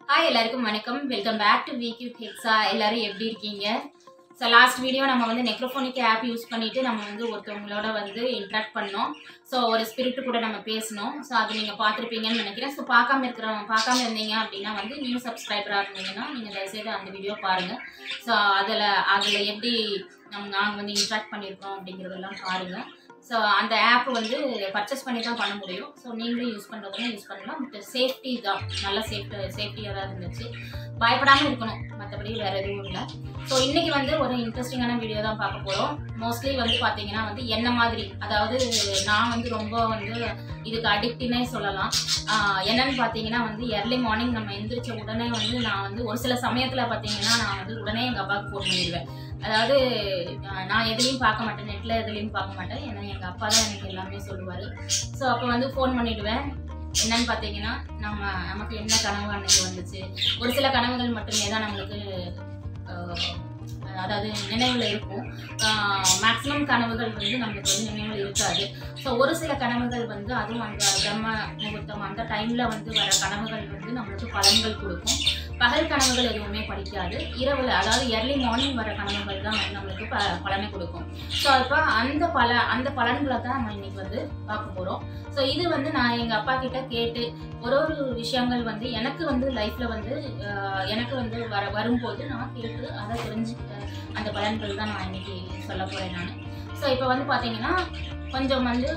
hi எல்லாருக்கும் வணக்கம் welcome back to விக்யூ ஹெக்ஸா எல்லாரும் எப்படி இருக்கீங்க ஸோ லாஸ்ட் வீடியோ நம்ம வந்து நெக்ரோஃபோனிக் ஆப் யூஸ் பண்ணிட்டு நம்ம வந்து ஒருத்தவங்களோட வந்து இன்ட்ராக்ட் பண்ணோம் ஸோ ஒரு ஸ்பிரிட் கூட நம்ம பேசணும் ஸோ அது நீங்கள் பார்த்துருப்பீங்கன்னு நினைக்கிறேன் ஸோ பார்க்காம இருக்கிறவங்க பார்க்காம இருந்தீங்க அப்படின்னா வந்து நியூ சப்ஸ்கிரைபராக இருந்தீங்கன்னா நீங்கள் தயவுசெய்து அந்த வீடியோ பாருங்கள் ஸோ அதில் அதில் எப்படி நம்ம நாங்கள் வந்து இன்ட்ராக்ட் பண்ணியிருக்கோம் அப்படிங்கிறதெல்லாம் பாருங்கள் ஸோ அந்த ஆப் வந்து பர்ச்சேஸ் பண்ணி தான் பண்ண முடியும் ஸோ நீங்களும் யூஸ் பண்ணுறதுனா யூஸ் பண்ணலாம் பட் சேஃப்டி தான் நல்ல சேஃப்டி சேஃப்டியாக தான் இருந்துச்சு பயப்படாமல் இருக்கணும் மற்றபடி வேறு எதுவும் இல்லை ஸோ இன்றைக்கி வந்து ஒரு இன்ட்ரெஸ்டிங்கான வீடியோ தான் பார்க்க போகிறோம் மோஸ்ட்லி வந்து பார்த்தீங்கன்னா வந்து என்ன மாதிரி அதாவது நான் வந்து ரொம்ப வந்து இதுக்கு அடிக்ட்னே சொல்லலாம் ஆஹ் என்னன்னு பார்த்தீங்கன்னா வந்து early மார்னிங் நம்ம எந்திரிச்ச உடனே வந்து நான் வந்து ஒரு சில சமயத்தில் பார்த்தீங்கன்னா நான் வந்து உடனே எங்கள் அப்பாவுக்கு ஃபோன் பண்ணிடுவேன் அதாவது ஆஹ் நான் எதுலேயும் பார்க்க மாட்டேன் நெட்டில் எதுலேயும் பார்க்க மாட்டேன் ஏன்னா எங்கள் அப்பா தான் எனக்கு எல்லாமே சொல்லுவார் ஸோ அப்போ வந்து ஃபோன் பண்ணிவிடுவேன் என்னன்னு பார்த்தீங்கன்னா நம்ம நமக்கு என்ன கனவு அன்னைக்கு வந்துச்சு ஒரு சில கனவுகள் மட்டுமே தான் நம்மளுக்கு ஆஹ், அதாவது நினைவில் இருக்கும் மேக்ஸிமம் கனவுகள் வந்து நம்மளுக்கு வந்து நினைவில் இருக்காது ஸோ ஒரு சில கனவுகள் வந்து அதுவும் அந்த பிரம்ம முகூர்த்தம் அந்த டைமில் வந்து வர கனவுகள் வந்து நம்மளுக்கு பலன்கள் கொடுக்கும் பகல் கனவுகள் எதுவுமே படிக்காது இரவில் அதாவது early மார்னிங் வர கனவுகள் தான் வந்து நம்மளுக்கு ப பலனை கொடுக்கும் ஸோ அப்போ அந்த பல அந்த பலன்களை தான் நம்ம இன்னைக்கு வந்து பார்க்க போகிறோம் ஸோ இது வந்து நான் எங்கள் அப்பா கிட்ட கேட்டு ஒரு ஒரு விஷயங்கள் வந்து எனக்கு வந்து லைஃப்பில் வந்து ஆஹ், எனக்கு வந்து வர வரும்போது நான் கேட்டு அதை தெரிஞ்சு அந்த பலன்கள் தான் நான் இன்னைக்கு சொல்ல போகிறேன் நான் ஸோ இப்போ வந்து பார்த்தீங்கன்னா கொஞ்சம் வந்து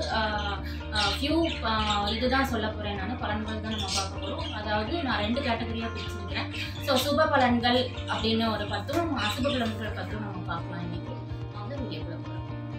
ஃபியூ இதுதான் சொல்ல போகிறேன் நான் பலன்கள் தான் நம்ம பார்க்க போகிறோம் அதாவது நான் ரெண்டு கேட்டகரியாக பிரிச்சிருக்கிறேன் ஸோ சுப பலன்கள் அப்படின்னு ஒரு பத்தும் அசுப பலன்கள் பத்தும் நம்ம பார்க்கலாம் இன்னைக்கு வந்து வீடியோக்குள்ள போகிறோம்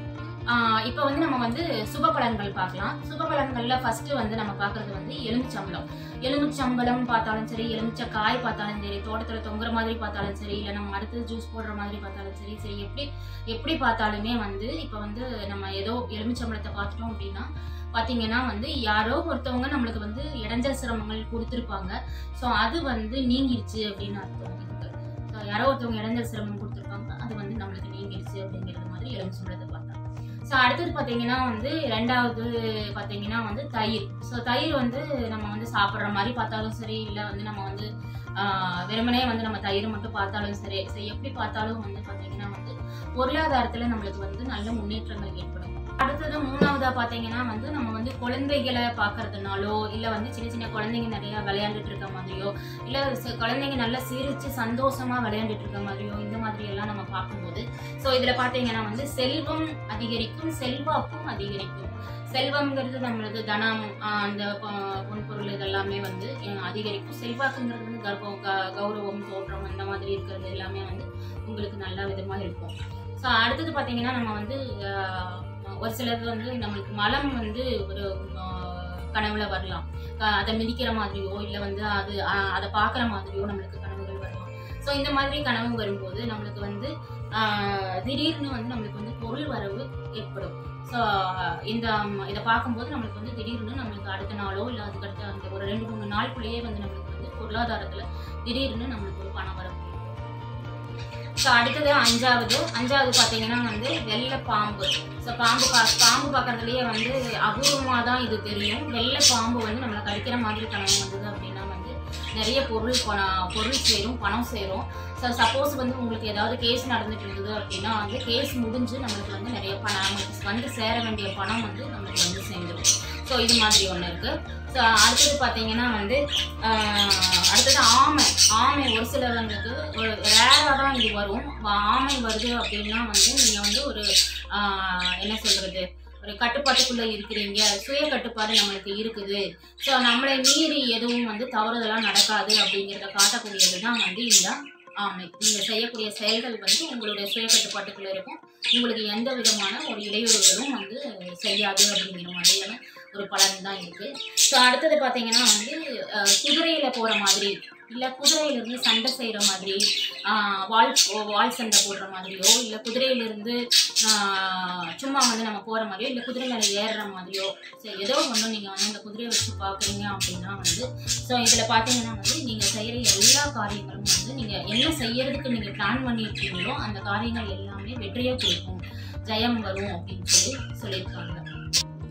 இப்போ வந்து நம்ம வந்து சுப பலன்கள் பார்க்கலாம் சுப பலன்களில் ஃபஸ்ட்டு வந்து நம்ம பார்க்குறது வந்து எலுமிச்சம்பழம் எலுமிச்சம்பழம் பார்த்தாலும் சரி எலுமிச்சை காய் பார்த்தாலும் சரி தோட்டத்தில் தொங்குற மாதிரி பார்த்தாலும் சரி இல்லை நம்ம அடுத்து ஜூஸ் போடுற மாதிரி பார்த்தாலும் சரி சரி எப்படி எப்படி பார்த்தாலுமே வந்து இப்போ வந்து நம்ம ஏதோ எலுமிச்சம்பழத்தை பார்த்துட்டோம் அப்படின்னா பார்த்தீங்கன்னா வந்து யாரோ ஒருத்தவங்க நம்மளுக்கு வந்து இடைஞ்சல் சிரமங்கள் கொடுத்துருப்பாங்க ஸோ அது வந்து நீங்கிருச்சு அப்படின்னு அர்த்தம் இதுக்கு ஸோ யாரோ ஒருத்தவங்க இடைஞ்சல் சிரமம் கொடுத்துருப்பாங்க அது வந்து நம்மளுக்கு நீங்கிருச்சு அப்படிங்கிறது மாதிரி எலுமிச்சம்பழத்தை பார்த்தா ஸோ அடுத்தது பார்த்தீங்கன்னா வந்து ரெண்டாவது பார்த்தீங்கன்னா வந்து தயிர் ஸோ தயிர் வந்து நம்ம வந்து சாப்பிட்ற மாதிரி பார்த்தாலும் சரி இல்லை வந்து நம்ம வந்து ஆஹ், வெறுமனே வந்து நம்ம தயிர் மட்டும் பார்த்தாலும் சரி ஸோ எப்படி பார்த்தாலும் வந்து பார்த்தீங்கன்னா வந்து பொருளாதாரத்தில் நம்மளுக்கு வந்து நல்ல முன்னேற்றங்கள் ஏற்படும் அடுத்தது மூணாவதா பார்த்தீங்கன்னா வந்து நம்ம வந்து குழந்தைகளை பார்க்கறதுனாலோ இல்லை வந்து சின்ன சின்ன குழந்தைங்க நிறைய விளையாண்டுட்டு இருக்க மாதிரியோ இல்லை குழந்தைங்க நல்லா சிரிச்சு சந்தோஷமா விளையாண்டுட்டு இருக்க மாதிரியோ இந்த மாதிரி எல்லாம் நம்ம பார்க்கும்போது ஸோ இதில் பார்த்தீங்கன்னா வந்து செல்வம் அதிகரிக்கும் செல்வாக்கும் அதிகரிக்கும் செல்வம்ங்கிறது நம்மளது தனம் ஆஹ் அந்த ப- பொன்பொருள் இதெல்லாமே வந்து அஹ் அதிகரிக்கும் செல்வாக்குங்கிறது வந்து கர்ப்பம் க- கௌரவம் தோற்றம் அந்த மாதிரி இருக்கிறது எல்லாமே வந்து உங்களுக்கு நல்ல விதமாக இருக்கும் ஸோ அடுத்தது பார்த்தீங்கன்னா நம்ம வந்து ஆஹ், ஒரு சிலது வந்து நம்மளுக்கு மலம் வந்து ஒரு ஆஹ், கனவுல வரலாம் க- அதை மிதிக்கிற மாதிரியோ இல்லை வந்து அது ஆஹ், அதை பார்க்குற மாதிரியோ நம்மளுக்கு கனவுகள் வரலாம் ஸோ இந்த மாதிரி கனவு வரும்போது நம்மளுக்கு வந்து ஆஹ், திடீர்னு வந்து நம்மளுக்கு வந்து பொருள் வரவு ஏற்படும் ஸோ இந்த ம், இதை பார்க்கும்போது நம்மளுக்கு வந்து திடீர்னு நம்மளுக்கு அடுத்த நாளோ இல்லை அதுக்கு அடுத்த அந்த ஒரு ரெண்டு மூணு நாளுக்குள்ளேயே வந்து நம்மளுக்கு வந்து பொருளாதாரத்தில் திடீர்னு நம்மளுக்கு ஒரு பணம் வர ஸோ அடுத்தது அஞ்சாவது அஞ்சாவது பார்த்தீங்கன்னா வந்து வெள்ளை பாம்பு ஸோ பாம்பு பா பாம்பு பார்க்கறதுலயே வந்து அபூர்வமாக தான் இது தெரியும் வெள்ளை பாம்பு வந்து நம்மளை கடிக்கிற மாதிரி கனவு வந்தது அப்படின்னா வந்து நிறைய பொருள் பண- பொருள் சேரும் பணம் சேரும் ஸோ சப்போஸ் வந்து உங்களுக்கு ஏதாவது கேஸ் நடந்துட்டு இருந்தது அப்படின்னா வந்து கேஸ் முடிஞ்சு நம்மளுக்கு வந்து நிறைய பணம் நம்மளுக்கு வந்து சேர வேண்டிய பணம் வந்து நம்மளுக்கு வந்து சேர்ந்துடும் ஸோ இது மாதிரி ஒன்று இருக்குது ஸோ அடுத்தது பார்த்தீங்கன்னா வந்து ஆஹ், அடுத்தது ஆமை ஆமை ஒரு சிலவங்களுக்கு ஒரு ரேராக தான் இது வரும் வ- ஆமை வருது அப்படின்னா வந்து நீங்கள் வந்து ஒரு ஆஹ், என்ன சொல்கிறது ஒரு கட்டுப்பாட்டுக்குள்ளே இருக்கிறீங்க சுய கட்டுப்பாடு நம்மளுக்கு இருக்குது ஸோ நம்மளை மீறி எதுவும் வந்து தவறுதலாக நடக்காது அப்படிங்கிறத காட்டக்கூடியது தான் வந்து இந்த ஆமை நீங்கள் செய்யக்கூடிய செயல்கள் வந்து உங்களுடைய சுய கட்டுப்பாட்டுக்குள்ளே இருக்கும் உங்களுக்கு எந்த விதமான ஒரு இடையூறுகளும் வந்து செய்யாது அப்படிங்கிற மாதிரியான ஒரு பலன் தான் இருக்குது ஸோ அடுத்தது பார்த்தீங்கன்னா வந்து அஹ், குதிரையில போகிற மாதிரி இல்லை குதிரையிலிருந்து சண்டை செய்கிற மாதிரி ஆஹ், வால் வால் சண்டை போடுற மாதிரியோ இல்லை குதிரையிலிருந்து ஆஹ், சும்மா வந்து நம்ம போகிற மாதிரியோ இல்லை குதிரை மேலே ஏறுற மாதிரியோ ஸோ ஏதோ ஒன்று நீங்கள் வந்து அந்த குதிரையை வச்சு பார்க்குறீங்க அப்படின்னா வந்து ஸோ இதில் பார்த்தீங்கன்னா வந்து நீங்கள் செய்கிற எல்லா காரியங்களும் வந்து நீங்கள் என்ன செய்யறதுக்கு நீங்கள் பிளான் பண்ணியிருக்கீங்களோ அந்த காரியங்கள் எல்லாமே வெற்றியை கொடுக்கும் ஜெயம் வரும் அப்படின்னு சொல்லி சொல்லியிருக்காங்க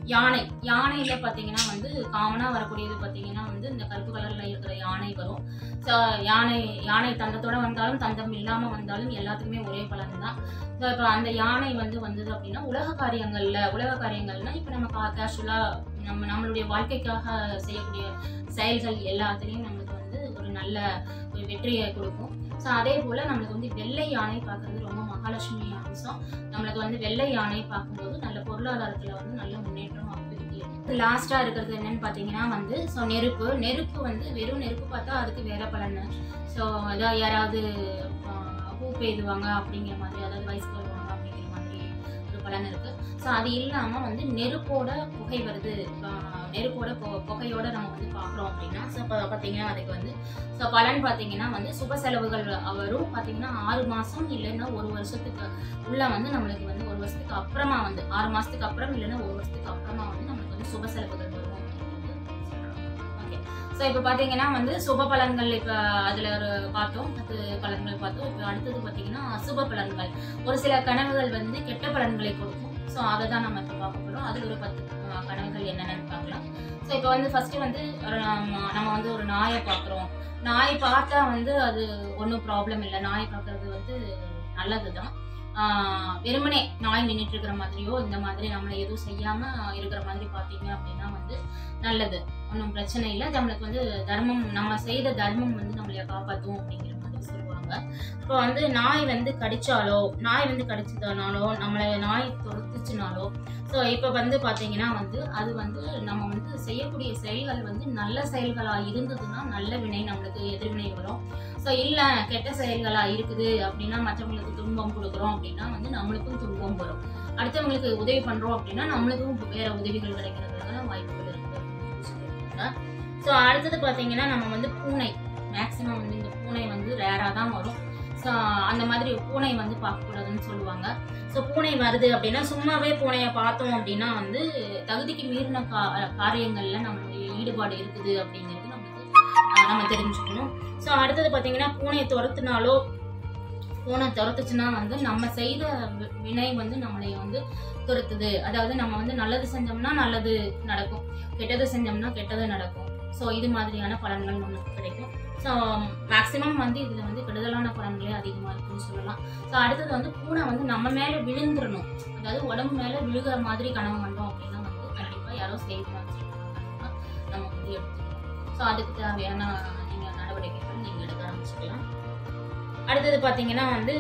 யானை யானையில பார்த்தீங்கன்னா வந்து காமனாக வரக்கூடியது பார்த்தீங்கன்னா வந்து இந்த கருப்பு கலர்ல இருக்கிற யானை வரும் ஸோ யானை யானை தந்தத்தோட வந்தாலும் தந்தம் இல்லாமல் வந்தாலும் எல்லாத்துக்குமே ஒரே பலன் தான் ஸோ இப்போ அந்த யானை வந்து வந்தது அப்படின்னா உலக காரியங்கள்ல உலக காரியங்கள்னா இப்போ நம்ம கா கேஷுவலாக நம்ம நம்மளுடைய வாழ்க்கைக்காக செய்யக்கூடிய செயல்கள் எல்லாத்துலேயும் நம்மளுக்கு வந்து ஒரு நல்ல ஒரு வெற்றியை கொடுக்கும் ஸோ அதே போல் நம்மளுக்கு வந்து வெள்ளை யானை பார்க்கறது ரொம்ப மகாலட்சுமி அம்சம் நம்மளுக்கு வந்து வெள்ளை யானை பார்க்கும்போது நல்ல பொருளாதாரத்தில் வந்து நல்ல முன்னேற்றம் அபிவிருத்தி இருக்கும் லாஸ்ட்டாக இருக்கிறது என்னன்னு பார்த்தீங்கன்னா வந்து ஸோ நெருப்பு நெருப்பு வந்து வெறும் நெருப்பு பார்த்தா அதுக்கு வேற பலன் ஸோ அதாவது யாராவது ஆஹ், பூ பெய்துவாங்க அப்படிங்கிற மாதிரி அதாவது வயசு வருவாங்க அப்படிங்கிற மாதிரி ஒரு பலன் இருக்கு ஸோ அது இல்லாமல் வந்து நெருப்போட புகை வருது ஆஹ், நெருப்போட பொ- புகையோட நம்ம வந்து பார்க்குறோம் அப்படின்னா ஸோ இப்போ பார்த்தீங்கன்னா அதுக்கு வந்து ஸோ பலன் பார்த்தீங்கன்னா வந்து சுப செலவுகள் வரும் பார்த்தீங்கன்னா ஆறு மாதம் இல்லைன்னா ஒரு வருஷத்துக்கு உள்ள வந்து நம்மளுக்கு வந்து ஒரு வருஷத்துக்கு அப்புறமா வந்து ஆறு மாதத்துக்கு அப்புறம் இல்லைன்னா ஒரு வருஷத்துக்கு அப்புறமா வந்து நம்மளுக்கு வந்து சுப செலவுகள் வரும் ஓகே ஸோ இப்போ பார்த்தீங்கன்னா வந்து சுப பலன்கள் இப்போ அதில் ஒரு பார்த்தோம் பத்து பலன்கள் பார்த்தோம் இப்போ அடுத்தது பார்த்தீங்கன்னா அசுப பலன்கள் ஒரு சில கனவுகள் வந்து கெட்ட பலன்களை கொடுக்கும் ஸோ அதை தான் நம்ம இப்போ பார்க்க போகிறோம் அதில் ஒரு பத்து அஹ், கனவுகள் என்னென்னு பார்க்கலாம் ஸோ இப்போ வந்து ஃபஸ்ட்டு வந்து ஒரு நம்ம நம்ம வந்து ஒரு நாயை பார்க்குறோம் நாய் பார்த்தா வந்து அது ஒன்றும் ப்ராப்ளம் இல்லை நாய் பார்க்கறது வந்து நல்லது தான் வெறுமனே நாய் நின்றுட்டு இருக்கிற மாதிரியோ இந்த மாதிரி நம்மளை எதுவும் செய்யாமல் இருக்கிற மாதிரி பார்த்தீங்க அப்படின்னா வந்து நல்லது ஒன்றும் பிரச்சனை இல்லை நம்மளுக்கு வந்து தர்மம் நம்ம செய்த தர்மம் வந்து நம்மளைய காப்பாற்றும் அப்படிங்கிற மாதிரி சொல்லுவாங்க இப்போ வந்து நாய் வந்து கடிச்சாலோ நாய் வந்து கடிச்சதுனாலோ நம்மளை நாய் துரத்துச்சுனாலோ ஸோ இப்போ வந்து பார்த்தீங்கன்னா வந்து அது வந்து நம்ம வந்து செய்யக்கூடிய செயல்கள் வந்து நல்ல செயல்களாக இருந்ததுன்னா நல்ல வினை நம்மளுக்கு எதிர்வினை வரும் ஸோ இல்லை கெட்ட செயல்களாக இருக்குது அப்படின்னா மற்றவங்களுக்கு துன்பம் கொடுக்குறோம் அப்படின்னா வந்து நம்மளுக்கும் துன்பம் வரும் அடுத்தவங்களுக்கு உதவி பண்ணுறோம் அப்படின்னா நம்மளுக்கும் வேற உதவிகள் கிடைக்கிறதுக்கான வாய்ப்புகள் இருக்குது அப்படின்னு சொல்லியிருக்காங்க ஸோ அடுத்தது பார்த்தீங்கன்னா நம்ம வந்து பூனை மேக்ஸிமம் வந்து இந்த பூனை வந்து ரேராக தான் வரும் ஸோ அந்த மாதிரி பூனை வந்து பார்க்கக்கூடாதுன்னு சொல்லுவாங்க ஸோ பூனை வருது அப்படின்னா சும்மாவே பூனையை பார்த்தோம் அப்படின்னா வந்து தகுதிக்கு மீறின கா காரியங்களில் நம்மளுடைய ஈடுபாடு இருக்குது அப்படிங்கிறது நம்மளுக்கு ஆஹ், நம்ம தெரிஞ்சுக்கணும் ஸோ அடுத்தது பார்த்தீங்கன்னா பூனையை துரத்துனாலோ பூனை துரத்துச்சுன்னா வந்து நம்ம செய்த வி- வினை வந்து நம்மளை வந்து துரத்துது அதாவது நம்ம வந்து நல்லது செஞ்சோம்னா நல்லது நடக்கும் கெட்டது செஞ்சோம்னா கெட்டது நடக்கும் ஸோ இது மாதிரியான பலன்கள் நமக்கு கிடைக்கும் ஸோ மேக்ஸிமம் வந்து இதில் வந்து கெடுதலான பலன்களே அதிகமாக இருக்குன்னு சொல்லலாம் ஸோ அடுத்தது வந்து பூனை வந்து நம்ம மேலே விழுந்துடணும் அதாவது உடம்பு மேலே விழுகிற மாதிரி கனவு கண்டோம் அப்படின்னா வந்து கண்டிப்பாக யாரோ செய்து வச்சுருக்காங்க நம்ம வந்து எடுத்துக்கணும் ஸோ அதுக்கு தேவையான நீங்கள் நடவடிக்கைகள் நீங்கள் எடுக்க ஆரம்பிச்சுக்கலாம் அடுத்தது பார்த்தீங்கன்னா வந்து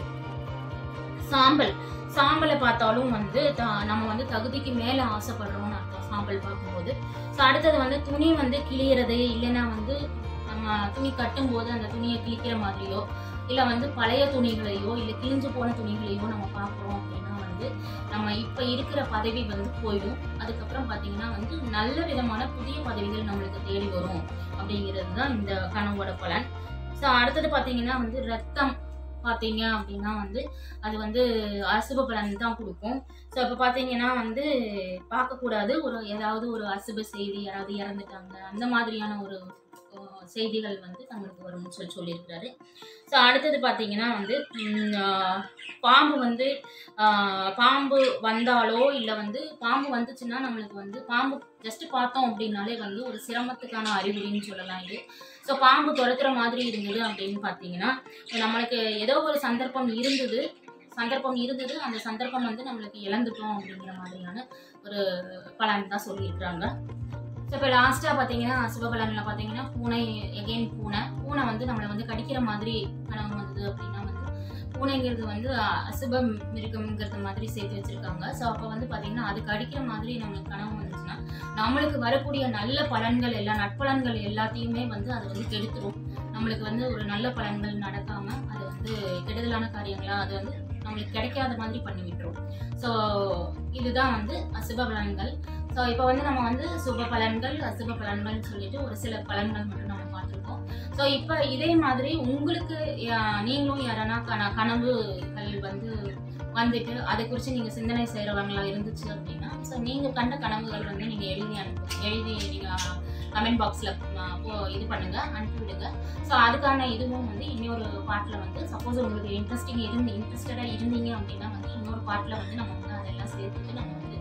சாம்பல் சாம்பலை பார்த்தாலும் வந்து த- நம்ம வந்து தகுதிக்கு மேலே ஆசைப்படுறோம்னு அர்த்தம் சாம்பல் பார்க்கும்போது ஸோ அடுத்தது வந்து துணி வந்து கிழியறது இல்லைன்னா வந்து நம்ம துணி கட்டும்போது அந்த துணியை கிழிக்கிற மாதிரியோ இல்லை வந்து பழைய துணிகளையோ இல்லை கிழிஞ்சு போன துணிகளையோ நம்ம பார்க்குறோம் அப்படின்னா வந்து நம்ம இப்போ இருக்கிற பதவி வந்து போயிடும் அதுக்கப்புறம் பார்த்தீங்கன்னா வந்து நல்ல விதமான புதிய பதவிகள் நம்மளுக்கு தேடி வரும் அப்படிங்கிறது தான் இந்த கனவோட பலன் ஸோ அடுத்தது பார்த்தீங்கன்னா வந்து ரத்தம் பார்த்தீங்க அப்படின்னா வந்து அது வந்து அசுப பலன் தான் கொடுக்கும் ஸோ இப்போ பார்த்தீங்கன்னா வந்து பார்க்கக்கூடாது ஒரு ஏதாவது ஒரு அசுப செய்தி யாராவது இறந்துட்டாங்க அந்த மாதிரியான ஒரு அஹ், செய்திகள் வந்து நம்மளுக்கு வரும்னு சொல்லி சொல்லியிருக்கிறாரு ஸோ அடுத்தது பார்த்தீங்கன்னா வந்து ம், ஆஹ், பாம்பு வந்து ஆஹ், பாம்பு வந்தாலோ இல்லை வந்து பாம்பு வந்துச்சுன்னா நம்மளுக்கு வந்து பாம்பு ஜஸ்ட் பார்த்தோம் அப்படின்னாலே வந்து ஒரு சிரமத்துக்கான அறிகுறின்னு சொல்லலாம் இது ஸோ பாம்பு துரத்துற மாதிரி இருந்தது அப்படின்னு பார்த்தீங்கன்னா நம்மளுக்கு ஏதோ ஒரு சந்தர்ப்பம் இருந்தது சந்தர்ப்பம் இருந்தது அந்த சந்தர்ப்பம் வந்து நம்மளுக்கு இழந்துட்டோம் அப்படிங்கிற மாதிரியான ஒரு பலன் தான் சொல்லியிருக்கிறாங்க ஸோ இப்போ லாஸ்ட்டாக பார்த்தீங்கன்னா சிவபலனில் பார்த்தீங்கன்னா பூனை எகெயின் பூனை பூனை வந்து நம்மளை வந்து கடிக்கிற மாதிரி கனவு வந்தது அப்படின்னா வந்து பூனைங்கிறது வந்து அ- அசுப மிருகம்ங்கிறது மாதிரி சேர்த்து வச்சிருக்காங்க ஸோ அப்போ வந்து பார்த்தீங்கன்னா அது கடிக்கிற மாதிரி நம்மளுக்கு கனவு வந்துச்சுன்னா நம்மளுக்கு வரக்கூடிய நல்ல பலன்கள் எல்லாம் நட்பலன்கள் எல்லாத்தையுமே வந்து அது வந்து கெடுத்துரும் நம்மளுக்கு வந்து ஒரு நல்ல பலன்கள் நடக்காம அது வந்து கெடுதலான காரியங்களா அது வந்து நம்மளுக்கு கிடைக்காத மாதிரி பண்ணி விட்டுரும் ஸோ இதுதான் வந்து அசுப பலன்கள் ஸோ இப்போ வந்து நம்ம வந்து சுப பலன்கள் அசுப பலன்கள்னு சொல்லிட்டு ஒரு சில பலன்கள் மட்டும் நம்ம பார்த்துருக்கோம் ஸோ இப்போ இதே மாதிரி உங்களுக்கு யா- நீங்களும் யாரானா கன கனவுகள் வந்து வந்துட்டு அதை குறித்து நீங்கள் சிந்தனை செய்கிறவங்களா இருந்துச்சு அப்படின்னா ஸோ நீங்கள் கண்ட கனவுகள் வந்து நீங்கள் எழுதி அனுப்பு எழுதி நீங்கள் கமெண்ட் பாக்ஸில் இது பண்ணுங்கள் அனுப்பிவிடுங்க ஸோ அதுக்கான இதுவும் வந்து இன்னொரு பார்ட்டில் வந்து சப்போஸ் உங்களுக்கு இன்ட்ரெஸ்டிங் இருந்து இன்ட்ரெஸ்டடாக இருந்தீங்க அப்படின்னா வந்து இன்னொரு பார்ட்டில் வந்து நம்ம வந்து அதெல்லாம் சேர்த்துட்டு நம்ம வந்து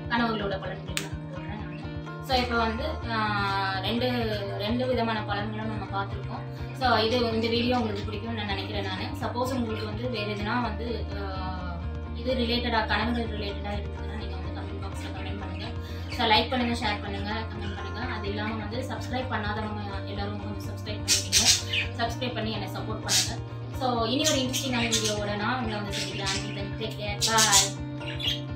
கனவுகளோட பலன்கள் நான் போடுறேன் ஸோ இப்போ வந்து ஆஹ், ரெண்டு ரெண்டு விதமான பலன்களும் நம்ம பார்த்துருக்கோம் ஸோ இது இந்த வீடியோ உங்களுக்கு பிடிக்கும்னு நான் நினைக்கிறேன் நான் சப்போஸ் உங்களுக்கு வந்து வேறு எதுனா வந்து ஆஹ், இது ரிலேட்டடாக கனவுகள் ரிலேட்டடாக இருந்ததுன்னா நீங்கள் வந்து கமெண்ட் பாக்ஸில் கமெண்ட் பண்ணுங்கள் ஸோ லைக் பண்ணுங்கள் ஷேர் பண்ணுங்கள் கமெண்ட் பண்ணுங்கள் அது இல்லாமல் வந்து சப்ஸ்கிரைப் பண்ணாதவங்க எல்லாரும் கொஞ்சம் சப்ஸ்கிரைப் பண்ணிக்கோங்க சப்ஸ்கிரைப் பண்ணி என்னை சப்போர்ட் பண்ணுங்கள் ஸோ இனி ஒரு இன்ட்ரெஸ்டிங்கான வீடியோவோட நான் உங்களை வந்து சந்திக்கிறேன் டேக் கேர் பாய்